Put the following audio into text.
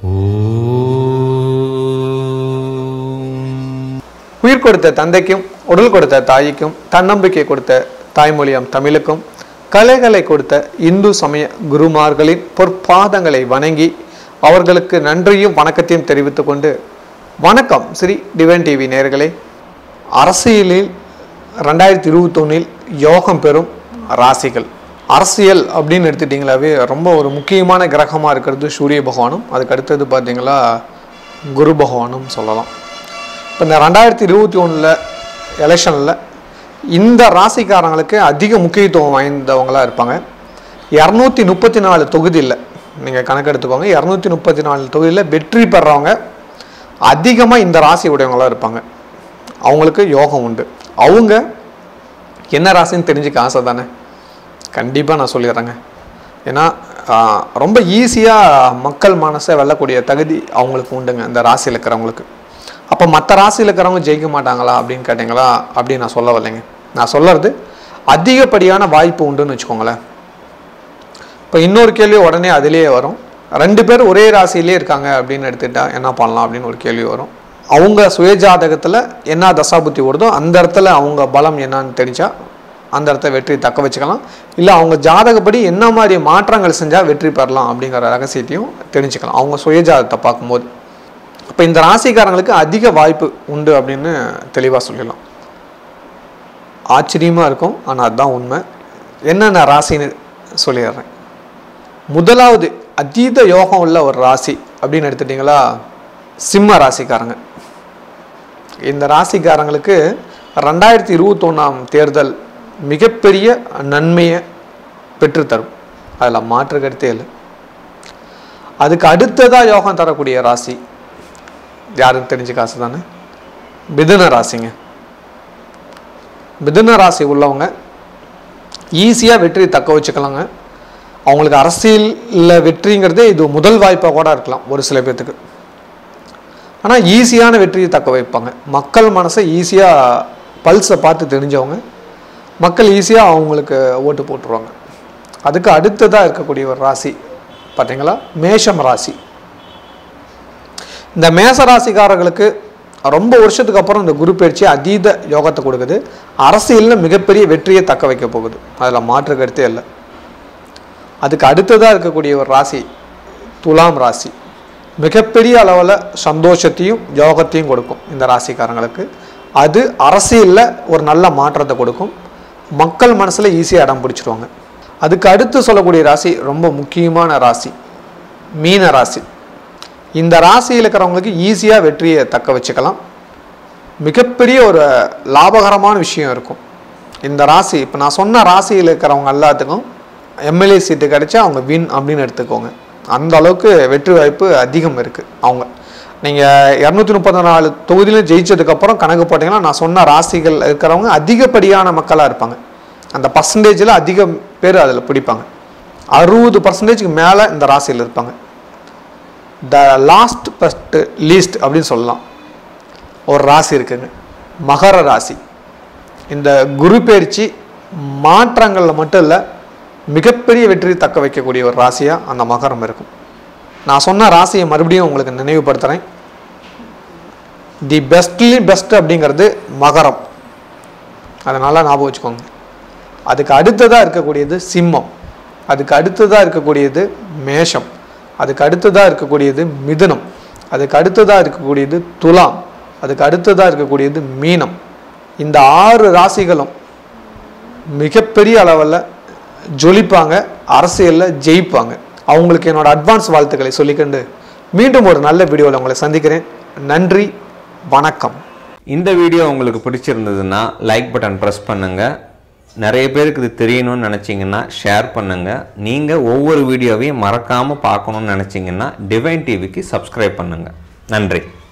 உயிர் கொடுத்த தந்தைக்கும் உடல் கொடுத்த தாய்க்கும் தன்னம்பிக்கை கொடுத்த தாய்மொழியாம் தமிழுக்கும் கலைகளை கொடுத்த இந்து சமய குருமார்களின் பொற்பாதங்களை வணங்கி அவர்களுக்கு நன்றியும் வணக்கத்தையும் தெரிவித்துக் கொண்டு வணக்கம் ஸ்ரீ டிவன் டிவி நேயர்களே அரசியலில் ரெண்டாயிரத்தி இருபத்தொன்னில் யோகம் பெறும் ராசிகள் அரசியல் அப்படின்னு எடுத்துட்டிங்களாவே ரொம்ப ஒரு முக்கியமான கிரகமாக இருக்கிறது சூரிய பகவானும் அதுக்கு அடுத்தது பார்த்தீங்களா குரு பகவானும் சொல்லலாம் இப்போ இந்த ரெண்டாயிரத்தி இருபத்தி ஒன்றில் எலெக்ஷனில் இந்த ராசிக்காரங்களுக்கு அதிக முக்கியத்துவம் வாய்ந்தவங்களாக இருப்பாங்க இரநூத்தி முப்பத்தி நாலு தொகுதியில் நீங்கள் கணக்கெடுத்துக்கோங்க இரநூத்தி முப்பத்தி நாலு தொகுதியில் வெற்றி பெறவங்க அதிகமாக இந்த ராசி உடையவங்களாக இருப்பாங்க அவங்களுக்கு யோகம் உண்டு அவங்க என்ன ராசின்னு தெரிஞ்சுக்க ஆசை தானே கண்டிப்பாக நான் சொல்லிடுறேங்க ஏன்னா ஆஹ், ரொம்ப ஈஸியாக மக்கள் மனசை வெல்லக்கூடிய தகுதி அவங்களுக்கு உண்டுங்க இந்த ராசியில் இருக்கிறவங்களுக்கு அப்போ மற்ற ராசியில் இருக்கிறவங்க ஜெயிக்க மாட்டாங்களா அப்படின்னு கேட்டிங்களா அப்படின்னு நான் சொல்ல வரலைங்க நான் சொல்கிறது அதிகப்படியான வாய்ப்பு உண்டுன்னு வச்சுக்கோங்களேன் இப்போ இன்னொரு கேள்வி உடனே அதிலேயே வரும் ரெண்டு பேர் ஒரே ராசியிலே இருக்காங்க அப்படின்னு எடுத்துட்டா என்ன பண்ணலாம் அப்படின்னு ஒரு கேள்வி வரும் அவங்க சுயஜாதகத்தில் என்ன தசாபுத்தி ஓடுதோ அந்த இடத்துல அவங்க பலம் என்னன்னு தெரிஞ்சா அந்த இடத்த வெற்றி தக்க வச்சுக்கலாம் இல்லை அவங்க ஜாதகப்படி என்ன மாதிரி மாற்றங்கள் செஞ்சால் வெற்றி பெறலாம் அப்படிங்கிற ரகசியத்தையும் தெரிஞ்சுக்கலாம் அவங்க சுயஜாதகத்தை பார்க்கும்போது அப்போ இந்த ராசிக்காரங்களுக்கு அதிக வாய்ப்பு உண்டு அப்படின்னு தெளிவாக சொல்லிடலாம் ஆச்சரியமாக இருக்கும் ஆனால் அதுதான் உண்மை என்னென்ன ராசின்னு சொல்லிடுறேன் முதலாவது அதீத யோகம் உள்ள ஒரு ராசி அப்படின்னு எடுத்துட்டிங்களா சிம்ம ராசிக்காரங்க இந்த ராசிக்காரங்களுக்கு ரெண்டாயிரத்தி இருபத்தொன்னாம் தேர்தல் மிகப்பெரிய நன்மையை பெற்றுத்தரும் அதில் மாற்று கருத்தே இல்லை அதுக்கு அடுத்ததாக யோகம் தரக்கூடிய ராசி யாருன்னு தெரிஞ்ச காசு தானே மிதுன ராசிங்க மிதுன ராசி உள்ளவங்க ஈஸியாக வெற்றி தக்க வச்சுக்கலாங்க அவங்களுக்கு அரசியலில் வெற்றிங்கிறதே இது முதல் வாய்ப்பாக கூட இருக்கலாம் ஒரு சில பேர்த்துக்கு ஆனால் ஈஸியான வெற்றியை தக்க வைப்பாங்க மக்கள் மனசை ஈஸியாக பல்ஸை பார்த்து தெரிஞ்சவங்க மக்கள் ஈஸியாக அவங்களுக்கு ஓட்டு போட்டுருவாங்க அதுக்கு அடுத்ததாக இருக்கக்கூடிய ஒரு ராசி பார்த்தீங்களா மேஷம் ராசி இந்த மேச ராசிக்காரர்களுக்கு ரொம்ப வருஷத்துக்கு அப்புறம் இந்த குரு பயிற்சி அதீத யோகத்தை கொடுக்குது அரசியலில் மிகப்பெரிய வெற்றியை தக்க வைக்க போகுது அதில் மாற்று கருத்தே இல்லை அதுக்கு அடுத்ததாக இருக்கக்கூடிய ஒரு ராசி துலாம் ராசி மிகப்பெரிய அளவில் சந்தோஷத்தையும் யோகத்தையும் கொடுக்கும் இந்த ராசிக்காரங்களுக்கு அது அரசியலில் ஒரு நல்ல மாற்றத்தை கொடுக்கும் மக்கள் மனசில் ஈஸியாக இடம் பிடிச்சிருவாங்க அதுக்கு அடுத்து சொல்லக்கூடிய ராசி ரொம்ப முக்கியமான ராசி மீன ராசி இந்த ராசியில் இருக்கிறவங்களுக்கு ஈஸியாக வெற்றியை தக்க வச்சுக்கலாம் மிகப்பெரிய ஒரு லாபகரமான விஷயம் இருக்கும் இந்த ராசி இப்போ நான் சொன்ன ராசியில் இருக்கிறவங்க எல்லாத்துக்கும் எம்எல்ஏ சீட்டு கிடைச்சா அவங்க வின் அப்படின்னு எடுத்துக்கோங்க அந்த அளவுக்கு வெற்றி வாய்ப்பு அதிகம் இருக்குது அவங்க நீங்கள் இரநூத்தி முப்பத்தி நாலு தொகுதியிலும் ஜெயிச்சதுக்கப்புறம் கணக்கு போட்டிங்கன்னா நான் சொன்ன ராசிகள் இருக்கிறவங்க அதிகப்படியான மக்களாக இருப்பாங்க அந்த பர்சன்டேஜில் அதிக பேர் அதில் பிடிப்பாங்க அறுபது பர்சன்டேஜ்க்கு மேலே இந்த ராசியில் இருப்பாங்க த லாஸ்ட் ஃபஸ்ட்டு லீஸ்ட் அப்படின்னு சொல்லலாம் ஒரு ராசி இருக்குங்க மகர ராசி இந்த குரு பயிற்சி மாற்றங்களில் மட்டும் இல்லை மிகப்பெரிய வெற்றி தக்க வைக்கக்கூடிய ஒரு ராசியாக அந்த மகரம் இருக்கும் நான் சொன்ன ராசியை மறுபடியும் உங்களுக்கு நினைவுபடுத்துகிறேன் தி பெஸ்ட்லி பெஸ்ட் அப்படிங்கிறது மகரம் அதனால் ஞாபகம் வச்சுக்கோங்க அதுக்கு அடுத்ததாக இருக்கக்கூடியது சிம்மம் அதுக்கு அடுத்ததாக இருக்கக்கூடியது மேஷம் அதுக்கு அடுத்ததாக இருக்கக்கூடியது மிதுனம் அதுக்கு அடுத்ததாக இருக்கக்கூடியது துலாம் அதுக்கு அடுத்ததாக இருக்கக்கூடியது மீனம் இந்த ஆறு ராசிகளும் மிகப்பெரிய அளவில் ஜொலிப்பாங்க அரசியலில் ஜெயிப்பாங்க அவங்களுக்கு என்னோட அட்வான்ஸ் வாழ்த்துக்களை சொல்லிக்கொண்டு மீண்டும் ஒரு நல்ல வீடியோவில் உங்களை சந்திக்கிறேன் நன்றி வணக்கம் இந்த வீடியோ உங்களுக்கு பிடிச்சிருந்ததுன்னா லைக் பட்டன் ப்ரெஸ் பண்ணுங்கள் நிறைய பேருக்கு இது தெரியணும்னு நினச்சிங்கன்னா ஷேர் பண்ணுங்கள் நீங்கள் ஒவ்வொரு வீடியோவையும் மறக்காமல் பார்க்கணும்னு நினச்சிங்கன்னா டிவைன் டிவிக்கு சப்ஸ்கிரைப் பண்ணுங்கள் நன்றி